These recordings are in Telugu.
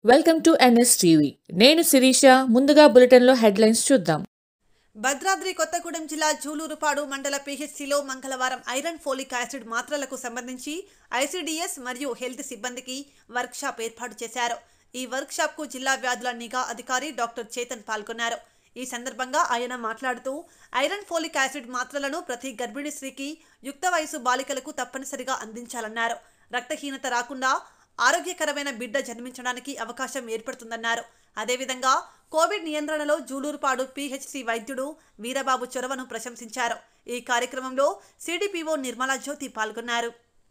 వెల్కమ్ టు ఎన్ఎస్ టీవీ నేను శిరీష ముందుగా బులెటిన్లో హెడ్లైన్స్ చూద్దాం భద్రాద్రి కొత్తగూడెం జిల్లా జూలూరుపాడు మండల పిహెచ్సిలో మంగళవారం ఐరన్ ఫోలిక్ యాసిడ్ మాత్రలకు సంబంధించి ఐసీడీఎస్ మరియు హెల్త్ సిబ్బందికి వర్క్షాప్ ఏర్పాటు చేశారు ఈ వర్క్షాప్కు జిల్లా వ్యాధుల నిఘా అధికారి డాక్టర్ చేతన్ పాల్గొన్నారు ఈ సందర్భంగా ఆయన మాట్లాడుతూ ఐరన్ ఫోలిక్ యాసిడ్ మాత్రలను ప్రతి గర్భిణీ స్త్రీకి యుక్త వయసు బాలికలకు తప్పనిసరిగా అందించాలన్నారు రక్తహీనత రాకుండా ఆరోగ్యకరమైన బిడ్డ జన్మించడానికి అవకాశం ఏర్పడుతుందన్నారు అదేవిధంగా కోవిడ్ నియంత్రణలో జూలూరుపాడు పిహెచ్సి వైద్యుడు వీరబాబు చొరవను ప్రశంసించారు ఈ కార్యక్రమంలో సిడిపిఓ నిర్మలా జ్యోతి పాల్గొన్నారు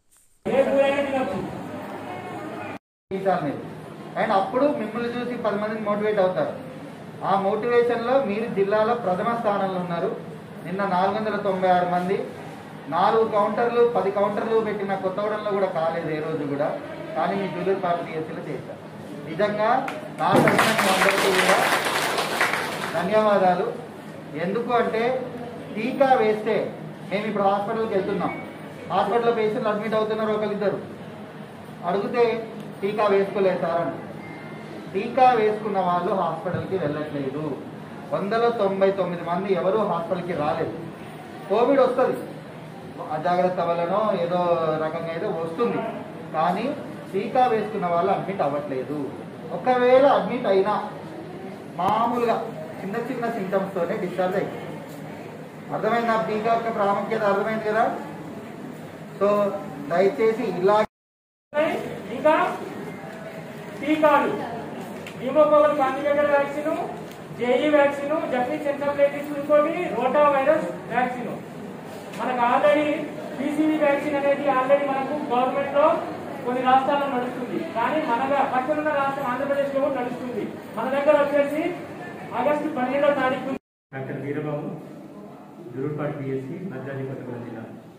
తీశారు మీరు అండ్ అప్పుడు మిమ్మల్ని చూసి పది మందిని మోటివేట్ అవుతారు ఆ మోటివేషన్లో మీరు జిల్లాలో ప్రథమ స్థానంలో ఉన్నారు నిన్న నాలుగు వందల తొంభై ఆరు మంది నాలుగు కౌంటర్లు పది కౌంటర్లు పెట్టిన కొత్తగూడెంలో కూడా కాలేదు ఏ రోజు కూడా కానీ మీ జూలూరు పార్టీ ఎస్సీలో చేశారు నిజంగా నా తరఫున మీ అందరికీ కూడా ధన్యవాదాలు ఎందుకు అంటే టీకా వేస్తే మేము ఇప్పుడు హాస్పిటల్కి వెళ్తున్నాం హాస్పిటల్లో పేషెంట్లు అడ్మిట్ అవుతున్నారు ఒకరిద్దరు అడిగితే టీకా వేసుకోలేదు సార్ అని టీకా వేసుకున్న వాళ్ళు హాస్పిటల్కి వెళ్ళట్లేదు వందలో తొంభై తొమ్మిది మంది ఎవరు హాస్పిటల్కి రాలేదు కోవిడ్ వస్తుంది అజాగ్రత్త వల్లనో ఏదో రకంగా ఏదో వస్తుంది కానీ టీకా వేసుకున్న వాళ్ళు అడ్మిట్ అవ్వట్లేదు ఒకవేళ అడ్మిట్ అయినా మామూలుగా చిన్న చిన్న సింటమ్స్తోనే డిశ్చార్జ్ అవుతుంది అర్థమైంది ఆ టీకా యొక్క ప్రాముఖ్యత అర్థమైంది కదా సో దయచేసి ఇలా ఉన్నాయి. ఇంకా టీకాలు pneumococcal conjugated vaccine JE vaccine Japanese encephalitis ఇంకోటి రోటా వైరస్ వ్యాక్సిన్ మనకు ఆల్రెడీ పీసీవీ వ్యాక్సిన్ అనేది ఆల్రెడీ మనకు గవర్నమెంట్ లో కొన్ని రాష్ట్రాల్లో నడుస్తుంది కానీ మన పక్కన ఉన్న రాష్ట్రం ఆంధ్రప్రదేశ్ లో కూడా నడుస్తుంది మన దగ్గర వచ్చేసి ఆగస్టు పన్నెండో తారీఖు డాక్టర్ వీరబాబు జురుపాటి పిఎస్సి భద్రాద్రి కొత్తగూడెం జిల్లా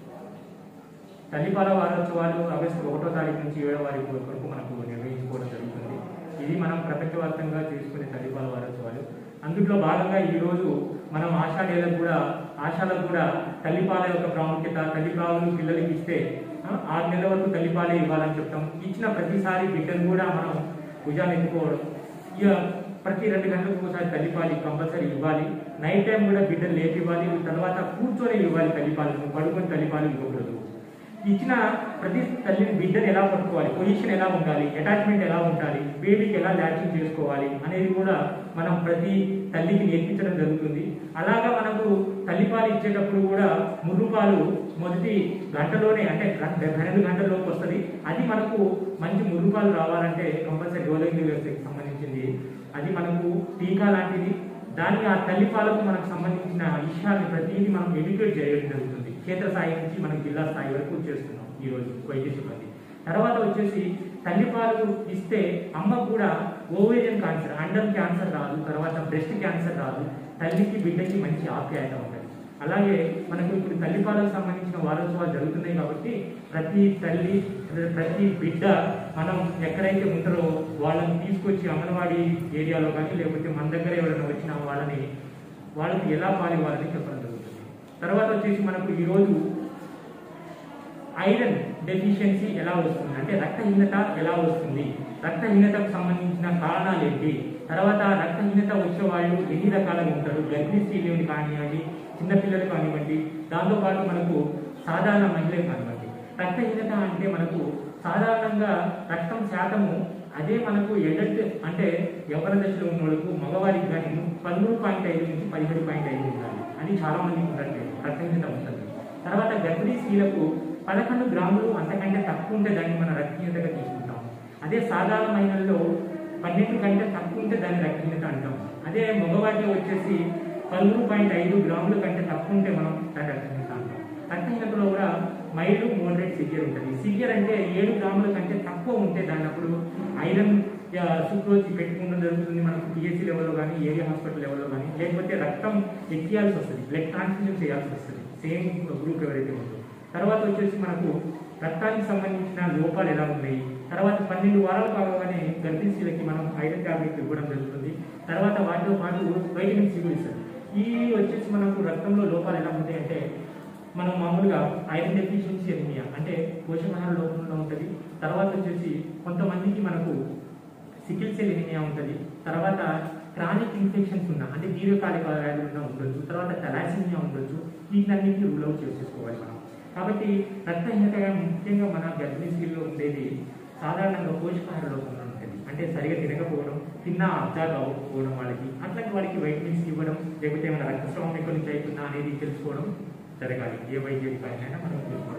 తల్లిపాల వారోత్సవాలు ఆగస్టు ఒకటో తారీఖు నుంచి ఏడో తారీఖు వరకు మనకు నిర్వహించుకోవడం జరుగుతుంది ఇది మనం ప్రపంచవ్యాప్తంగా చేసుకునే తల్లిపాల వారోత్సవాలు అందులో భాగంగా ఈ రోజు మనం ఆషాఢేలకు కూడా ఆశాలకు కూడా తల్లిపాల యొక్క ప్రాముఖ్యత తల్లిపాలను పిల్లలకి ఇస్తే ఆ, ఆరు నెలల వరకు తల్లిపాలే ఇవ్వాలని చెప్తాం ఇచ్చిన ప్రతిసారి బిడ్డను కూడా మనం భుజాన్ని ఎత్తుకోవడం ఇక ప్రతి రెండు గంటలకు ఒకసారి తల్లిపాలి కంపల్సరీ ఇవ్వాలి నైట్ టైం కూడా బిడ్డలు లేపి ఇవ్వాలి తర్వాత కూర్చొని ఇవ్వాలి తల్లిపాలను పడుకొని తల్లిపాలు ఇవ్వకూడదు ఇచ్చిన ప్రతి తల్లిని బిడ్డను ఎలా పట్టుకోవాలి పొజిషన్ ఎలా ఉండాలి అటాచ్మెంట్ ఎలా ఉండాలి బేబీకి ఎలా ల్యాచింగ్ చేసుకోవాలి అనేది కూడా మనం ప్రతి తల్లికి నేర్పించడం జరుగుతుంది అలాగా మనకు తల్లిపాలు ఇచ్చేటప్పుడు కూడా ముర్రుపాలు మొదటి గంటలోనే అంటే గంట- పన్నెండు గంటల్లోకి వస్తుంది అది మనకు మంచి ముర్రుపాలు రావాలంటే కంపల్సరీ రోలింగ్ వ్యవస్థకి సంబంధించింది అది మనకు టీకా లాంటిది దానికి ఆ తల్లిపాలకు మనకు సంబంధించిన విషయాన్ని ప్రతిదీ మనం ఎడ్యుకేట్ చేయడం జరుగుతుంది క్షేత్ర స్థాయి నుంచి మనం జిల్లా స్థాయి వరకు చేస్తున్నాం ఈ రోజు వైద్య సిబ్బంది తర్వాత వచ్చేసి తల్లిపాలు ఇస్తే అమ్మకు కూడా ఓవేరియన్ క్యాన్సర్ అండర్ క్యాన్సర్ రాదు తర్వాత బ్రెస్ట్ క్యాన్సర్ రాదు తల్లికి బిడ్డకి మంచి ఆప్యాయత ఉంటుంది అలాగే మనకు ఇప్పుడు తల్లిపాలకు సంబంధించిన వారోత్సవాలు జరుగుతున్నాయి కాబట్టి ప్రతి తల్లి ప్రతి బిడ్డ మనం ఎక్కడైతే ఉంటారో వాళ్ళని తీసుకొచ్చి అంగన్వాడీ ఏరియాలో కానీ లేకపోతే మన దగ్గర ఎవరైనా వచ్చిన వాళ్ళని వాళ్ళకి ఎలా పాలివ్వాలని చెప్పడం జరుగుతుంది తర్వాత వచ్చేసి మనకు ఈరోజు ఐరన్ డెఫిషియన్సీ ఎలా వస్తుంది అంటే రక్తహీనత ఎలా వస్తుంది రక్తహీనతకు సంబంధించిన కారణాలు ఏంటి తర్వాత రక్తహీనత వచ్చే వాళ్ళు ఎన్ని రకాలుగా ఉంటారు గర్భిణీ స్త్రీలు కానివ్వండి చిన్నపిల్లలు కానివ్వండి దాంతోపాటు మనకు సాధారణ మహిళలు కానివ్వండి రక్తహీనత అంటే మనకు సాధారణంగా రక్తం శాతము అదే మనకు ఎడల్ట్ అంటే యవన దశలో ఉన్న వాళ్ళకు మగవారికి కానీ పదమూడు పాయింట్ ఐదు నుంచి పదిహేడు పాయింట్ ఐదు ఉండాలి అది చాలా మందికి ఉండట్లేదు రక్తహీనత ఉంటుంది తర్వాత గర్భిణీ స్త్రీలకు పదకొండు గ్రాములు అంతకంటే తక్కువ ఉంటే దాన్ని మనం రక్తహీనతగా తీసుకుంటాం అదే సాధారణ మహిళల్లో పన్నెండు కంటే తక్కువ ఉంటే దాన్ని రక్తహీనత అంటాం అదే మగవాటిలో వచ్చేసి పదమూడు పాయింట్ ఐదు గ్రాముల కంటే తక్కువ ఉంటే మనం దాన్ని రక్తహీనత అంటాం రక్తహీనతలో కూడా మైల్డ్ మోడరేట్ సివియర్ ఉంటుంది సివియర్ అంటే ఏడు గ్రాముల కంటే తక్కువ ఉంటే దాన్ని అప్పుడు ఐరన్ సుక్రోజ్ పెట్టుకోవడం జరుగుతుంది మనకు పిహెచ్సి లెవెల్లో కానీ ఏరియా హాస్పిటల్ లెవెల్లో కానీ లేకపోతే రక్తం ఎక్కియాల్సి వస్తుంది బ్లడ్ ట్రాన్స్ఫ్యూజన్ చేయాల్సి వస్తుంది సేమ్ గ్రూప్ ఎవరైతే ఉందో తర్వాత వచ్చేసి మనకు రక్తానికి సంబంధించిన లోపాలు ఎలా ఉన్నాయి తర్వాత పన్నెండు వారాలు కాగానే గర్భిణీ స్త్రీలకి మనం ఐరన్ టాబ్లెట్ ఇవ్వడం జరుగుతుంది తర్వాత వాటితో పాటు వైటమిన్ సి కూడా ఇస్తారు ఈ వచ్చేసి మనకు రక్తంలో లోపాలు ఎలా ఉంటాయి అంటే మనం మామూలుగా ఐరన్ డెఫిషియన్సీ ఎనిమియా అంటే పోషకాహార లోపంలో ఉంటుంది తర్వాత వచ్చేసి కొంతమందికి మనకు సికిల్ సెల్ ఎనిమియా ఉంటుంది తర్వాత క్రానిక్ ఇన్ఫెక్షన్స్ ఉన్న అంటే దీర్ఘకాలిక వ్యాధులు ఉన్న ఉండొచ్చు తర్వాత తలాసిమియా ఉండొచ్చు వీటినన్నింటినీ రూల్ అవుట్ చేసేసుకోవాలి మనం కాబట్టి రక్తహీనతగా ముఖ్యంగా మన గర్భిణీ స్త్రీలో ఉండేది సాధారణంగా పోషకాహార లోపం ఉంటుంది అంటే సరిగా తినకపోవడం తిన్న అబ్జర్వ్ అవ్వకపోవడం వాళ్ళకి అట్లాంటి వాళ్ళకి వైటమిన్స్ ఇవ్వడం లేకపోతే ఏమైనా రక్తస్రావం ఎక్కడి నుంచి అవుతుందా అనేది తెలుసుకోవడం జరగాలి ఏ వైద్యాధికారినైనా మనం తెలుసుకోవడం